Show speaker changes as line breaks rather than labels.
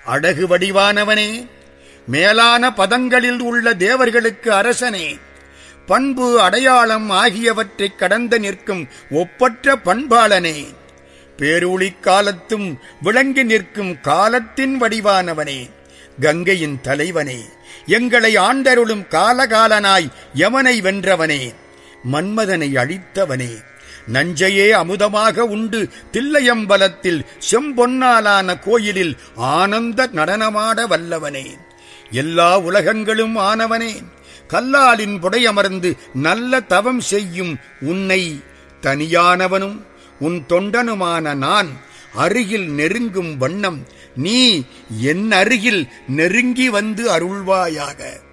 அழகு வடிவானவனே மேலான பதங்களில் உள்ள தேவர்களுக்கு அரசனே பண்பு அடையாளம் ஆகியவற்றைக் கடந்து நிற்கும் ஒப்பற்ற பண்பாளனே பேரூழி காலத்தும் விளங்கி நிற்கும் காலத்தின் வடிவானவனே கங்கையின் தலைவனே எங்களை ஆண்டருளும் காலகாலனாய் யமனை வென்றவனே மன்மதனை அழித்தவனே நஞ்சையே அமுதமாக உண்டு தில்லையம்பலத்தில் செம்பொன்னாலான கோயிலில் ஆனந்த நடனமாட வல்லவனே எல்லா உலகங்களும் ஆனவனே கல்லாலின் புடையமர்ந்து நல்ல தவம் செய்யும் உன்னை தனியானவனும் உன் தொண்டனுமான நான் அருகில் நெருங்கும் வண்ணம் நீ என் அருகில் நெருங்கி வந்து அருள்வாயாக